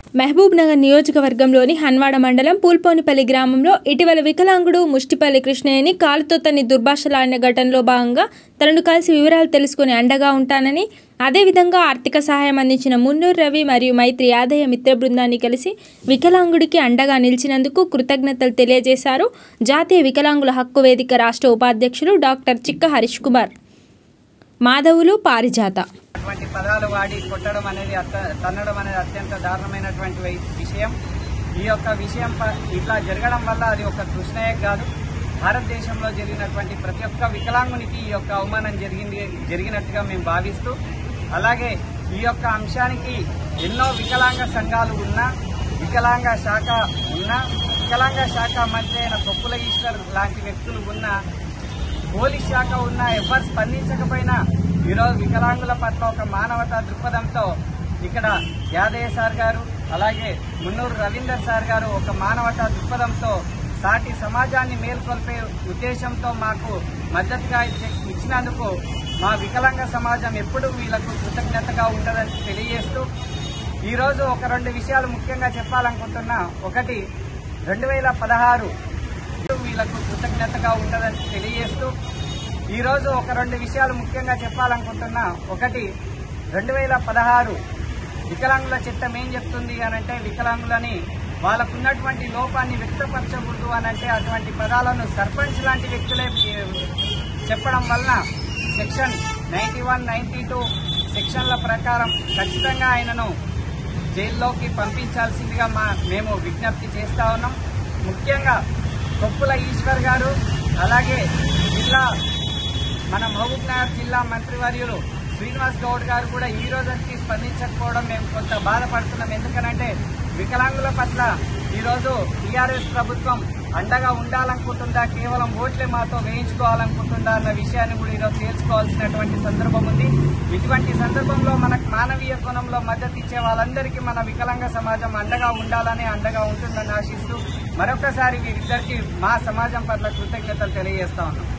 మహబూబ్ నగర్ నియోజకవర్గంలోని హన్వాడ మండలం పూల్పోనిపల్లి గ్రామంలో ఇటీవల వికలాంగుడు ముష్టిపల్లి కృష్ణయ్యని కాలుతో తన్ని దుర్భాషలాడిన ఘటనలో భాగంగా తనను కలిసి వివరాలు తెలుసుకుని అండగా ఉంటానని అదేవిధంగా ఆర్థిక సహాయం అందించిన మున్నూరు రవి మరియు మైత్రి యాదయ్య మిత్ర బృందాన్ని కలిసి వికలాంగుడికి అండగా నిలిచినందుకు కృతజ్ఞతలు తెలియజేశారు జాతీయ వికలాంగుల హక్కు వేదిక రాష్ట్ర ఉపాధ్యక్షులు డాక్టర్ చిక్క హరీష్ కుమార్ మాధవులు పారిజాత అటువంటి పదాలు వాడి కొట్టడం అనేది అత్త- తన్నడం అనేది అత్యంత దారుణమైనటువంటి వై- విషయం ఈ యొక్క విషయం ప- ఇట్లా జరగడం వల్ల అది ఒక కృష్ణయ్య కాదు భారతదేశంలో జరిగినటువంటి ప్రతి ఒక్క వికలాంగునికి ఈ యొక్క అవమానం జరిగింది జరిగినట్టుగా మేము భావిస్తూ అలాగే ఈ యొక్క అంశానికి ఎన్నో వికలాంగ సంఘాలు ఉన్నా వికలాంగ శాఖ ఉన్నా వికలాంగ శాఖ మంత్రి అయిన కొప్పుల ఈశ్వర్ లాంటి వ్యక్తులు ఉన్నా పోలీస్ శాఖ ఉన్నా ఎవరు స్పందించకపోయినా ఈరోజు వికలాంగుల పట్ల ఒక మానవతా దృక్పథంతో ఇక్కడ యాదయ్య సార్ గారు అలాగే మున్నూరు రవీందర్ సార్ గారు ఒక మానవతా దృక్పథంతో సాటి సమాజాన్ని మేల్కొల్పే ఉద్దేశంతో మాకు మద్దతుగా ఇచ్చే- ఇచ్చినందుకు మా వికలాంగ సమాజం ఎప్పుడూ వీళ్ళకు కృతజ్ఞతగా ఉంటుందని తెలియజేస్తూ ఈరోజు ఒక రెండు విషయాలు ముఖ్యంగా చెప్పాలనుకుంటున్నా ఒకటి రెండు వేల పదహారు వీళ్ళకు కృతజ్ఞతగా ఉంటుందని తెలియజేస్తూ ఈరోజు ఒక రెండు విషయాలు ముఖ్యంగా చెప్పాలనుకుంటున్నా ఒకటి రెండు వేల పదహారు వికలాంగుల చట్టం ఏం చెప్తుంది అనంటే వికలాంగులని వాళ్ళకున్నటువంటి లోపాన్ని వ్యక్తపరచకూడదు అనంటే అటువంటి పదాలను సర్పంచ్ లాంటి వ్యక్తులే ఏ, చెప్పడం వలన section ninety one ninety two సెక్షన్ల ప్రకారం ఖచ్చితంగా ఆయనను జైల్లోకి పంపించాల్సిందిగా మా మేము విజ్ఞప్తి చేస్తా ఉన్నాం ముఖ్యంగా కొప్పుల ఈశ్వర్ గారు అలాగే జిల్లా మన మహబూబ్ నగర్ జిల్లా మంత్రివర్యులు శ్రీనివాస్ గౌడ్ గారు కూడా ఈ రోజుకి స్పందించకపోవడం మేము కొంత బాధపడుతున్నాం ఎందుకనంటే వికలాంగుల పట్ల ఈరోజు టీఆర్ఎస్ ప్రభుత్వం అండగా ఉండాలనుకుంటుందా కేవలం ఓట్లే మాతో వేయించుకోవాలనుకుంటుందా అన్న విషయాన్ని కూడా ఈరోజు తేల్చుకోవాల్సినటువంటి సందర్భం ఉంది ఇటువంటి సందర్భంలో మనకు మానవీయ కోణంలో మద్దతు ఇచ్చే వాళ్ళందరికీ మన వికలాంగ సమాజం అండగా ఉండాలని అండగా ఉంటుందని ఆశిస్తూ మరొకసారి వీరిద్దరికి మా సమాజం పట్ల కృతజ్ఞతలు తెలియజేస్తా ఉన్నాం